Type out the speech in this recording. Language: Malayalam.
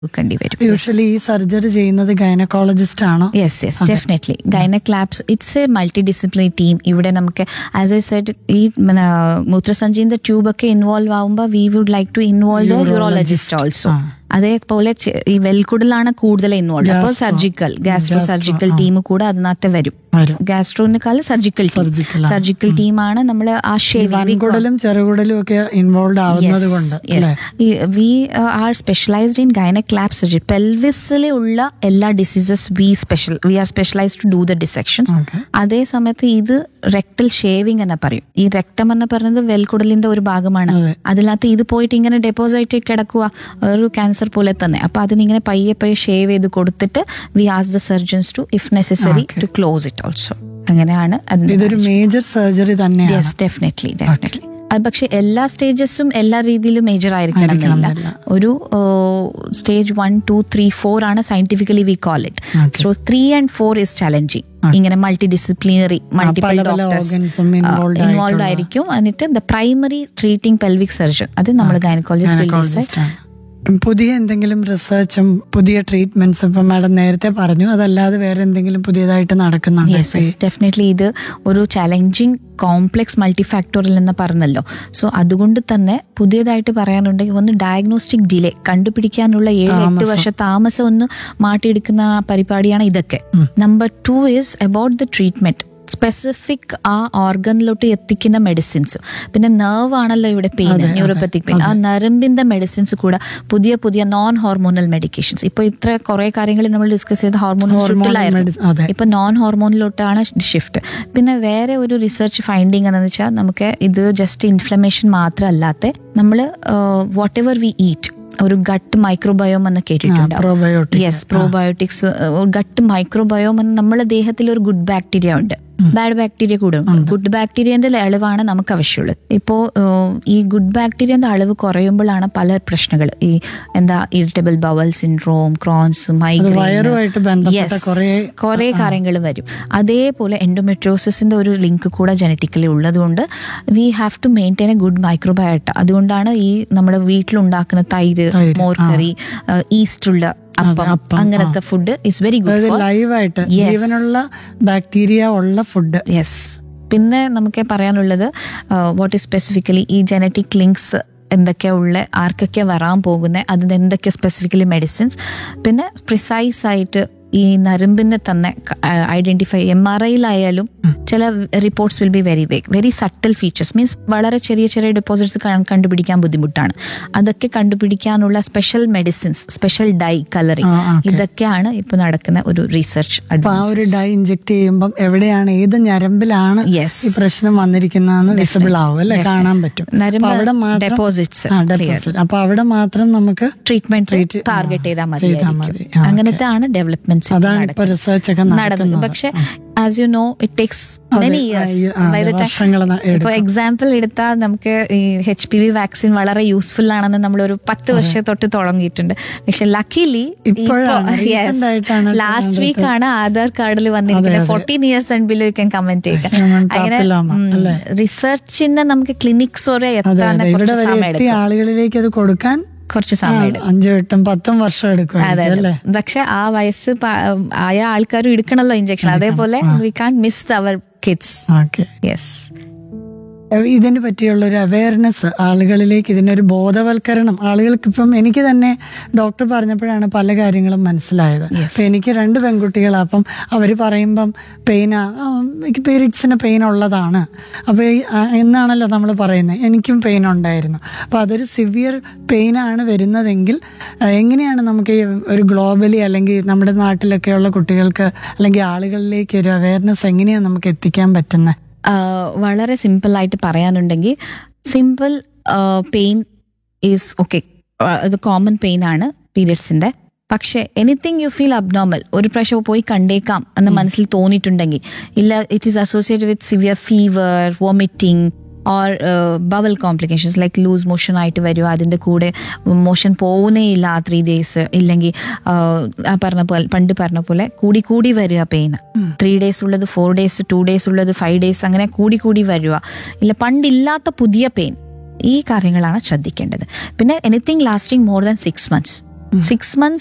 കൊടുക്കേണ്ടി വരും യൂഷ്വലി ഈ സർജറി ചെയ്യുന്നത് ഗൈനക്കോളജിസ്റ്റ് ആണോ yes yes definitely gynae laps it's a multi disciplinary team ഇവിടെ നമുക്ക് ആസ് ഐ സെഡ് ഈ പിന്നെ, മൂത്രസഞ്ചിന്റെ ട്യൂബൊക്കെ ഇൻവോൾവ് ആവുമ്പോൾ we would like to involve the urologist also അതേപോലെ ചെ- ഈ വെൽക്കുടലാണ് കൂടുതൽ ഇൻവോൾവ് അപ്പോൾ Gastro. സർജിക്കൽ ഗാസ്ട്രോ സർജിക്കൽ ആ. ടീം കൂടെ അതിനകത്ത് വരും വരും ഗാസ്ട്രോനേക്കാൾ സർജിക്കൽ ടീം Surgical ആണ്. സർജിക്കൽ ടീമാണ് നമ്മൾ ആ ഷേവിംഗ് വൻകുടലും ചെറുകുടലും ഒക്കെ ഇൻവോൾവ് ആവുന്നത് കൊണ്ട് അല്ലേ? We are specialised in gynae lap surgery പെൽവിസിൽ ഉള്ള എല്ലാ diseases we special we are specialised to do the dissections Okay. അതേ സമയത്ത് ഇത് റെക്ടൽ ഷേവിംഗ് എന്ന് പറയും ഈ റെക്ടം എന്ന് പറയുന്നത് വെൽക്കുടലിന്റെ ഒരു ഭാഗമാണ് അതെ. അതിനകത്ത് ഇത് പോയിട്ട് ഇങ്ങനെ ഡെപ്പോസിറ്റ് കിടക്കുക ഒരു ക്യാൻസർ പോലെ തന്നെ അപ്പൊ അതിനിങ്ങനെ പയ്യെ പയ്യെ ഷേവ് ചെയ്ത് കൊടുത്തിട്ട് we as the surgeons to if necessary Okay. To close it also അങ്ങനെയാണ് അതിന്റെ ഇതൊരു മേജർ സർജറി തന്നെയാണ് യെസ് ഡെഫിനറ്റ്ലി ഡെഫിനറ്റ്ലി അത് പക്ഷെ എല്ലാ സ്റ്റേജസും എല്ലാ രീതിയിലും മേജർ ആയിരിക്കണമെന്നില്ല ആയിരിക്കണമെന്നില്ല. ഒരു stage one two three four ആണ് scientifically we call it Okay. So three and four is challenging ഇങ്ങനെ മൾട്ടി ഡിസിപ്ലിനറി മൾട്ടിപ്പിൾ പല പല ഡോക്ടേഴ്സ് organs ഉം involved ഇൻവോൾവ് ആയിട്ടുള്ള- ആയിരിക്കും എന്നിട്ട് the primary treating pelvic surgeon അത് നമ്മൾ ഗൈനക്കോളജിസ്റ്റ് Gynecologist ആണ്. പുതിയ എന്തെങ്കിലും റിസർച്ചും പുതിയ ട്രീറ്റ്മെന്റ്സ് ഇപ്പൊ മാഡം നേരത്തെ പറഞ്ഞു അതല്ലാതെ വേറെ എന്തെങ്കിലും പുതിയതായിട്ട് നടക്കുന്നുണ്ട് യെസ് യെസ് ഡെഫിനറ്റ്ലി ഇത് ഒരു ചലഞ്ചിങ് കോംപ്ലെക്സ് മൾട്ടിഫാക്ടോറിയൽ എന്ന് പറഞ്ഞല്ലോ സോ അതുകൊണ്ട് തന്നെ പുതിയതായിട്ട് പറയാനുണ്ടെങ്കിൽ ഒന്ന് ഡയഗ്നോസ്റ്റിക് ഡിലേ കണ്ടുപിടിക്കാനുള്ള ഏഴ് എട്ട് താമസം. വർഷ താമസം ഒന്ന് മാറ്റിയെടുക്കുന്ന ആ പരിപാടിയാണ് ഇതൊക്കെ number two is about the treatment specific ആ ഓർഗനിലോട്ട് എത്തിക്കുന്ന മെഡിസിൻസ് പിന്നെ നെർവ് ആണല്ലോ ഇവിടെ പെയിൻ അതെ, അതെ, ന്യൂറോപ്പത്തിക് പെയിൻ ആ നരമ്പിന്റെ മെഡിസിൻസ് കൂടെ പുതിയ പുതിയ നോൺ ഹോർമോണൽ മെഡിക്കേഷൻസ് ഇപ്പൊ ഇത്ര കുറെ കാര്യങ്ങൾ നമ്മൾ ഡിസ്കസ് ചെയ്ത ഹോർമോണൽ Hormonal ചുറ്റിലായിരുന്നു medicine, അതെ. ഇപ്പൊ നോൺ ഹോർമോണിലോട്ടാണ് ഷിഫ്റ്റ് പിന്നെ വേറെ ഒരു റിസർച്ച് ഫൈൻഡിങ് എന്ന് വെച്ചാൽ നമുക്ക് ഇത് ജസ്റ്റ് ഇൻഫ്ലമേഷൻ മാത്രമല്ലാത്ത നമ്മൾ വാട്ട് എവർ വി ഈറ്റ് ഒരു ഗട്ട് മൈക്രോബയോം എന്ന് കേട്ടിട്ടുണ്ട് probiotic yes probiotics gut microbiome എന്ന് നമ്മുടെ ദേഹത്തിൽ ഒരു ഗുഡ് ബാക്ടീരിയ ഉണ്ട് ബാഡ് ബാക്ടീരിയ കൂടെ ഉണ്ട് ഗുഡ് ബാക്ടീരിയന്റെ അളവാണ് നമുക്ക് ആവശ്യമുള്ളത് ഇപ്പോ ഏഹ്, ഈ ഗുഡ് ബാക്ടീരിയന്റെ അളവ് കുറയുമ്പോഴാണ് പല പ്രശ്നങ്ങൾ ഈ എന്താ ഇറിറ്റബിൾ ബവൽ സിൻഡ്രോം ക്രോൺസ് വയറുമായിട്ട് ബന്ധപ്പെട്ട കുറേ കുറെ കാര്യങ്ങൾ വരും അതേപോലെ എൻഡോമെട്രോസിന്റെ ഒരു ലിങ്ക് കൂടെ ജനറ്റിക്കലി ഉള്ളതുകൊണ്ട് we have to maintain a good microbiota അതുകൊണ്ടാണ് ഈ നമ്മുടെ വീട്ടിലുണ്ടാക്കുന്ന തൈര് തൈര്, മോർക്കറി ഈസ്റ്റുള്ള അപ്പം അപ്പം, അങ്ങനത്തെ ഫുഡ് ഇസ് വെരി ഗുഡ് അതായത് ഫോർ ലൈവായിട്ട് Yes. ജീവനുള്ള ബാക്ടീരിയ ഉള്ള ഫുഡ് യെസ് പിന്നെ നമുക്ക് പറയാനുള്ളത് വാട്ട് ഇസ് സ്പെസിഫിക്കലി ഈ ജനറ്റിക് ലിങ്ക്സ് എന്തൊക്കെയാ ഉള്ള ആർക്കൊക്കെ വരാൻ പോകുന്നത് അതിന് എന്തൊക്കെ സ്പെസിഫിക്കലി മെഡിസിൻസ് പിന്നെ പ്രിസൈസ് ആയിട്ട് ഈ നരമ്പിനെ തന്നെ ഐഡന്റിഫൈ എം ആർ ഐയിലായാലും ചില reports will be very vague very subtle features means വളരെ ചെറിയ ചെറിയ ഡെപ്പോസിറ്റ്സ് കണ്ടുപിടിക്കാൻ ബുദ്ധിമുട്ടാണ് അതൊക്കെ കണ്ടുപിടിക്കാനുള്ള special medicines special dye colouring ആ, okay. ഇതൊക്കെയാണ് ഇപ്പൊ നടക്കുന്ന ഒരു റിസർച്ച് അപ്പൊ ആ ഒരു ഡൈ ഇഞ്ചെക്ട് ചെയ്യുമ്പോൾ എവിടെയാണ് ഏത് ഞരമ്പിലാണ് Yes. ഈ പ്രശ്നം വന്നിരിക്കുന്നതെന്ന് വിസിബിൾ ആവും അല്ലെ കാണാൻ പറ്റും നരമ്പ് അപ്പൊ അവിടെ മാത്രം deposits ആ, deposit. അപ്പൊ അവിടെ മാത്രം നമുക്ക് ട്രീറ്റ്മെന്റ് Treat- ടാർഗറ്റ് ചെയ്താൽ മതി ചെയ്താൽ മതി. ആ, അങ്ങനത്തെ ആണ് ഡെവലപ്മെന്റ്സ് അതാണ് ഇപ്പൊ റിസർച്ച് ഒക്കെ നടന്നത് നടക്കുന്നത് പക്ഷെ as you know it takes അതെ, മെനി ആ, ഈ- ആ, ഇയേഴ്സ് വർഷങ്ങൾ ന- ഇപ്പൊ എടുക്കും. എക്സാമ്പിൾ എടുത്താൽ നമുക്ക് ഈ എച്ച് പി വി വാക്സിൻ വളരെ യൂസ്ഫുൾ ആണെന്ന് നമ്മൾ ഒരു പത്ത് വർഷം തൊട്ട് തുടങ്ങിയിട്ടുണ്ട് പക്ഷെ ലക്കിലി ഇപ്പോഴാണ്, recent ആയിട്ടാണ് ലാസ്റ്റ് കണ്ടെടുത്തത്. വീക്ക് ആണ് ആധാർ കാർഡിൽ വന്നിരിക്കുന്നത് അതെ. Fourteen years and below you can comment Human papilloma, അല്ലേ? റിസർച്ചിന് നമുക്ക് ക്ലിനിക്സ് വരെ അതെ എത്താൻ അതെ ഇവിടെ കുറച്ച് വരെ സമയം എത്തിയ എടുക്കും ആളുകളിലേക്ക് അത് കൊടുക്കാൻ കുറച്ച് ആ, സമയം എടുക്കും അഞ്ചും എട്ടും പത്തും വർഷം എടുക്കും അതെ അല്ലേ അതെ പക്ഷെ ആ വയസ്സ് പ- ആയ ആൾക്കാരും എടുക്കണല്ലോ ഇഞ്ചക്ഷൻ അതേപോലെ we can miss our kids okay yes ഇതിനെ പറ്റിയുള്ള ഒരു അവയർനെസ് ആളുകളിലേക്ക് ഇതിനൊരു ബോധവൽക്കരണം ആളുകൾക്ക് ഇപ്പം എനിക്ക് തന്നെ ഡോക്ടർ പറഞ്ഞപ്പോഴാണ് പല കാര്യങ്ങളും മനസ്സിലായത് അപ്പൊ എനിക്ക് രണ്ട് പെൺകുട്ടികളാണ് അപ്പം അവർ പറയുമ്പം പെയിനാ എനിക്ക് പീരീഡ്സിന് പെയിൻ ഉള്ളതാണ് അപ്പോൾ ഈ ആ, എന്നാണല്ലോ നമ്മൾ പറയുന്നത് എനിക്കും പെയിൻ ഉണ്ടായിരുന്നു അപ്പോൾ അതൊരു സിവിയർ പെയിനാണ് വരുന്നതെങ്കിൽ ആ, എങ്ങനെയാണ് നമുക്ക് ഈ ഒരു ഗ്ലോബലി അല്ലെങ്കിൽ നമ്മുടെ നാട്ടിലൊക്കെയുള്ള കുട്ടികൾക്ക് അല്ലെങ്കിൽ ആളുകളിലേക്ക് ഒരു അവയർനെസ് എങ്ങനെയാണ് നമുക്ക് എത്തിക്കാൻ പറ്റുന്നത് വളരെ സിമ്പിൾ ആയിട്ട് പറയാനുണ്ടെങ്കിൽ സിമ്പിൾ പെയിൻ ഈസ് ഓക്കെ ഇത് കോമൺ പെയിൻ ആണ് പീരിയഡ്സിന്റെ പക്ഷെ എനിത്തിങ് യു ഫീൽ അബ്നോർമൽ ഒരു പ്രാവശ്യം പോയി കണ്ടേക്കാം എന്ന് മനസ്സിൽ തോന്നിയിട്ടുണ്ടെങ്കിൽ ഇല്ല it is associated with severe fever vomiting or bowel complications like loose motion ആയിട്ട് വരും അതിൻ്റെ കൂടെ മോഷൻ പോകുന്നേ ഇല്ല ആ ത്രീ ഡേയ്സ് ഇല്ലെങ്കിൽ ആ പറഞ്ഞ പോലെ പണ്ട് പറഞ്ഞ പോലെ കൂടി കൂടി വരിക പെയിൻ ത്രീ ഡേയ്സ് ഉള്ളത് ഫോർ ഡേയ്സ് ടു ഡേയ്സ് ഉള്ളത് ഫൈവ് ഡേയ്സ് അങ്ങനെ കൂടി കൂടി വരിക ഇല്ല പണ്ടില്ലാത്ത പുതിയ പെയിൻ ഈ കാര്യങ്ങളാണ് ശ്രദ്ധിക്കേണ്ടത് പിന്നെ anything lasting more than six months six months